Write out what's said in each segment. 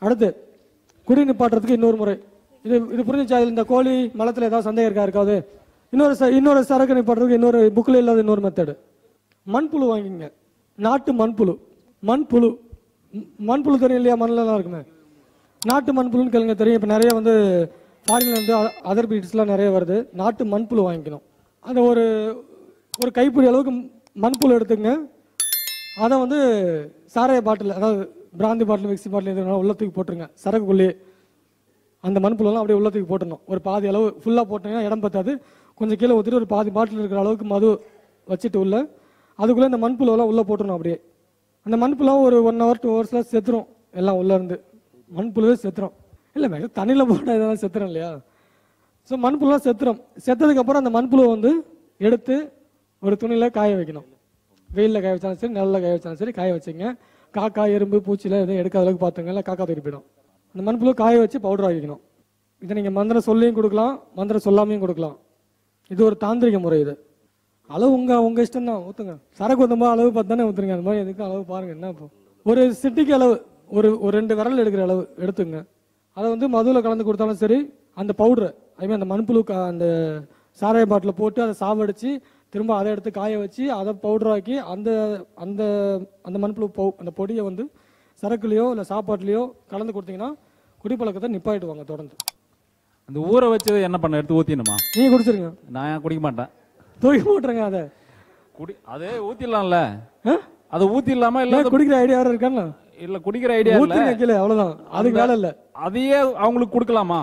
அடுத்து குடி நிப்பாட்டுறதுக்கு இன்னொரு முறை இது இது புரிஞ்சுச்சா இதுல இந்த கோழி மலத்தில் ஏதாவது சந்தேகம் இருக்கா இருக்காது இன்னொரு ச- இன்னொரு சரக்கு நிப்பாட்டுறதுக்கு இன்னொரு புக்கில் இல்லாத இன்னொரு மெத்தடு மண்புழு வாங்கிங்க நாட்டு மண்புழு மண்புழு ம், மண்புழு தெரியும் இல்லையா மண்ணிலலாம் இருக்குமே நாட்டு மண்புழுன்னு கேளுங்க தெரியும் இப்போ நிறைய வந்து ஃபாரின்ல இருந்து அதர் பீட்ஸ்லாம் நிறைய வருது நாட்டு மண்புழு வாங்கிக்கணும் அந்த ஒரு ஒரு கைப்பிடி அளவுக்கு மண்புழு எடுத்துங்க அதை வந்து சாராய பாட்டில் அதாவது பிராந்தி பாட்டில் மிக்ஸி பாட்டில் எதுனா உள்ள தூக்கி போட்டுருங்க சரக்குள்ளேயே அந்த மண்புழுலாம் அப்படியே உள்ள தூக்கி போட்டுடணும் ஒரு பாதி அளவு ஃபுல்லாக போட்டீங்கன்னா இடம் பத்தாது கொஞ்சம் கீழே ஊற்றிட்டு ஒரு பாதி பாட்டில் இருக்கிற அளவுக்கு மது வச்சுட்டு உள்ள அதுக்குள்ளே இந்த மண்புழுவெல்லாம் உள்ளே போட்டுடணும் அப்படியே அந்த மண்புழுவும் ஒரு ஒன் ஹவர் டூ ஹவர்ஸில் செத்துரும் எல்லாம் உள்ளே இருந்து மண்புழுவே செத்துரும் இல்லை மேடம் தண்ணியில் போட்டால் இதெல்லாம் செத்துரும் இல்லையா ஸோ மண்புழுலாம் செத்துரும் செத்ததுக்கப்புறம் அந்த மண்புழுவை வந்து எடுத்து ஒரு துணியில் காய வைக்கணும் வெயிலில் காய வச்சாலும் சரி நிழல்ல காய வச்சாலும் சரி காய வச்சுங்க காக்கா எறும்பு பூச்சியில் எதுவும் எடுக்காத அளவுக்கு பார்த்துங்க இல்லை காக்கா தூக்கி போயிடும் அந்த மண்புழு காய வச்சு பவுடர் ஆக்கிக்கணும் இதை நீங்கள் மந்திரம் சொல்லியும் கொடுக்கலாம் மந்திரம் சொல்லாமையும் கொடுக்கலாம் இது ஒரு தாந்திரிக முறை இது அளவு உங்க உங்க இஷ்டம் தான் ஊத்துங்க சரக்கு ஊத்தும் போது அளவு பார்த்து தானே ஊத்துறீங்க அந்த மாதிரி எதுக்கும் அளவு பாருங்க என்ன இப்போ ஒரு சிட்டிக்கு அளவு ஒரு ஒரு ரெண்டு விரல் எடுக்கிற அளவு எடுத்துங்க அதை வந்து மதுவில் கலந்து கொடுத்தாலும் சரி அந்த பவுடர் ஐ மீன் அந்த மண்புழு கா- அந்த சாராய பாட்டில் போட்டு அதை சாவடிச்சு திரும்ப அதை எடுத்து காய வச்சு அதை பவுடர் ஆக்கி அந்த அந்த அந்த மண்புழு பவு அந்த பொடியை வந்து சரக்குலையோ இல்லை சாப்பாட்டுலையோ கலந்து கொடுத்தீங்கன்னா குடிப்பழக்கத்தை நிப்பாட்டுவாங்க தொடர்ந்து அந்த ஊற வச்சது என்ன பண்ண எடுத்து ஊத்தினுமா நீங்கள் குடிச்சிருங்க நான் ஏன் குடிக்க மாட்டேன் தூக்கி போட்டுருங்க அதை குடி அதே ஊத்திடலாம்ல ஆ? அதை ஊத்திடலாமா இல்ல இல்லை குடிக்கிற ஐடியா வேறு இருக்கான்னு இல்ல குடிக்கிற ஐடியா இல்ல ஊத்துங்க கீழே அவ்வளவுதான் அதுக்கு வேலை இல்ல அதையே அவங்களுக்கு கொடுக்கலாமா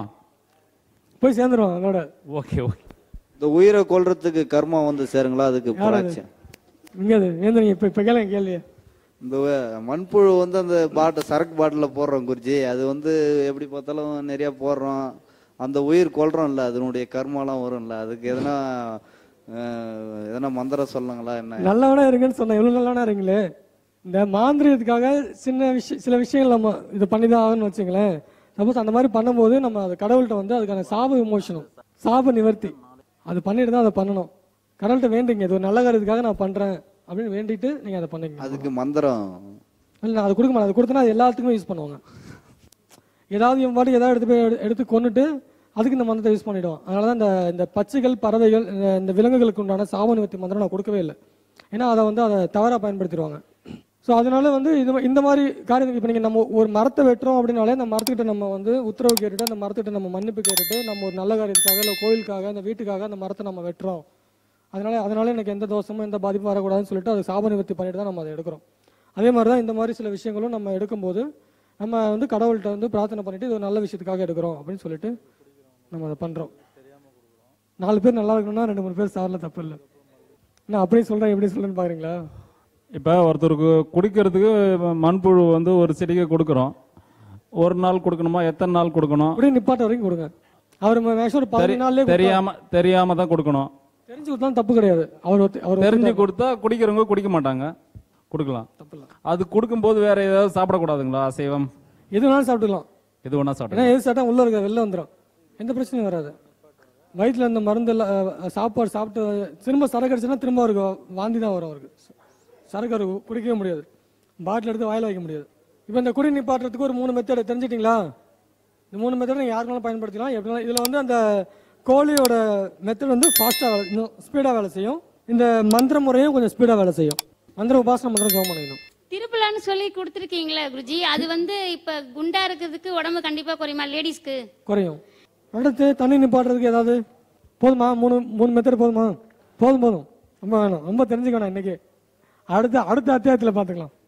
போய் சேர்ந்துருவாங்க அதோட ஓகே ஓகே இந்த உயிரை கொல்றதுக்கு கர்மம் வந்து சேருங்களா அதுக்கு யார் அது? பிராட்சியம் இங்க அது ஏந்திரீங்க இப்ப இப்ப கேளுங்க கேள்வி இந்த வ- மண்புழு வந்து அந்த பாட்டில் சரக்கு பாட்டிலில் போடுறோம் குருஜி அது வந்து எப்படி பார்த்தாலும் நிறைய போடுறோம் அந்த உயிர் கொல்றோம்ல அதனுடைய கர்மாலாம் வரும்ல அதுக்கு எதனா அஹ், எதனா மந்திரம் சொல்லுங்களா என்ன நல்லவனா இருங்கன்னு சொன்னேன் எவ்வளவு நல்லவனா இருங்களே இந்த மாந்திரியத்துக்காக சின்ன விஷயம் சில விஷயங்கள் நம்ம இது பண்ணி தான் ஆகணும்னு வச்சுங்களேன் சப்போஸ் அந்த மாதிரி பண்ணும்போது நம்ம அது கடவுள்கிட்ட வந்து அதுக்கான சாப விமோசனம் சாப நிவர்த்தி அது பண்ணிட்டு தான் அதை பண்ணணும் கடவுள்கிட்ட வேண்டிங்க இது ஒரு நல்ல காரியத்துக்காக நான் பண்றேன் அப்படின்னு வேண்டிட்டு நீங்க அதை பண்ணுங்க அதுக்கு மந்திரம் இல்லை நான் அது கொடுக்க மாட்டேன் அது கொடுத்தனா அது எல்லாத்துக்குமே யூஸ் பண்ணுவாங்க ஏதாவது இவன் பாட்டுக்கு ஏதாவது எடுத்து போய் எடு- எடுத்து கொண்டுட்டு அதுக்கு இந்த மந்திரத்தை யூஸ் பண்ணிடுவான் அதனால தான் இந்த இந்த பச்சைகள் பறவைகள் இந்த- இந்த விலங்குகளுக்கு உண்டான சாப நிவர்த்தி மந்திரம் நான் கொடுக்கவே இல்லை ஏன்னா அதை வந்து அதை தவறாக பயன்படுத்திடுவாங்க ஸோ அதனால வந்து இது இந்த மாதிரி காரியத்துக்கு இப்போ நீங்கள் நம்ம ஒரு மரத்தை வெட்டுறோம் அப்படின்னாலே அந்த மரத்துக்கிட்ட நம்ம வந்து உத்தரவு கேட்டுட்டு அந்த மரத்துக்கிட்ட நம்ம மன்னிப்பு கேட்டுட்டு நம்ம ஒரு நல்ல காரியத்துக்காக இல்லை கோயிலுக்காக அந்த வீட்டுக்காக அந்த மரத்தை நம்ம வெட்டுறோம் அதனால அதனால எனக்கு எந்த தோஷமும் எந்த பாதிப்பும் வரக்கூடாதுன்னு சொல்லிட்டு அது சாப நிவர்த்தி பண்ணிட்டு தான் நம்ம அதை எடுக்கிறோம் அதே மாதிரி தான் இந்த மாதிரி சில விஷயங்களும் நம்ம எடுக்கும்போது நம்ம வந்து கடவுள்கிட்ட வந்து பிரார்த்தனை பண்ணிட்டு இது ஒரு நல்ல விஷயத்துக்காக எடுக்கிறோம் அப்படின்னு சொல்லிட்டு நம்ம அதை பண்றோம் நாலு பேர் நல்லா இருக்கணும்னா ரெண்டு மூணு பேர் சாரில் தப்பு இல்லை நான் அப்படியே சொல்றேன் எப்படி சொல்றேன்னு பாக்குறீங்களா இப்போ ஒருத்தருக்கு குடிக்கிறதுக்கு மண்புழு வந்து ஒரு செடிக்கு கொடுக்குறோம் ஒரு நாள் கொடுக்கணுமா எத்தனை நாள் கொடுக்கணும் அப்படியே நிப்பாட்ட வரைக்கும் கொடுங்க அவர் மேக்ஸிமம் ஒரு பதினஞ்சு நாள்லயே கொடுத்தா- தெரியாம தெரியாம தான் கொடுக்கணும் தெரிஞ்சு கொடுத்தாலும் தப்பு கிடையாது அவர் ஒத்து- அவர் தெரிஞ்சு கொடுத்தா குடிக்கிறவங்க குடிக்க மாட்டாங்க கொடுக்கலாம் தப்பு இல்லை அது கொடுக்கும்போது வேற ஏதாவது சாப்பிடக்கூடாதுங்களா அசைவம் எது வேணாலும் சாப்பிட்டுக்கலாம் எது வேணா ஏன்னா சாப்பிடலாம் எது சாப்பிட்டா உள்ள இருக்க வெளில வந்துடும் எந்த பிரச்சனையும் வராது வயிற்றுல இந்த மருந்து எல்லாம் அஹ், சாப்பாடு சாப்பிட்டு திரும்ப சரக்கு அடிச்சுன்னா திரும்ப அவருக்கு வாந்தி தான் வரும் அவருக்கு சரக்கு அவருக்கு குடிக்கவே முடியாது பாட்டில் எடுத்து வாயில வைக்க முடியாது இப்போ இந்த குடி நிப்பாட்டுறதுக்கு ஒரு மூணு மெத்தட் தெரிஞ்சிட்டிங்களா இந்த மூணு மெத்தட் நீங்கள் யாருனாலும் பயன்படுத்திக்கலாம் எப்படினா இதில் வந்து அந்த கோழியோட மெத்தட் வந்து ஃபாஸ்ட்டாக வேலை இன்னும் ஸ்பீடாக வேலை செய்யும் இந்த மந்திர முறையும் கொஞ்சம் ஸ்பீடாக வேலை செய்யும் மந்திர உபாசன மந்திரம் ஜெபம் பண்ணிக்கணும் திருப்பலான்னு சொல்லி கொடுத்துருக்கீங்களா குருஜி அது வந்து இப்ப குண்டா இருக்கிறதுக்கு உடம்பு கண்டிப்பா குறையுமா லேடிஸ்க்கு குறையும் அடுத்து தண்ணி நிப்பாட்டுறதுக்கு ஏதாவது போதுமா மூணு மூணு மெத்தட் போதுமா போதும் போதும் ரொம்ப வேணும் ரொம்ப தெரிஞ்சுக்க வேணாம் இன்னைக்கு அடுத்த அடுத்த அத்தியாயத்தில் பார்த்துக்கலாம்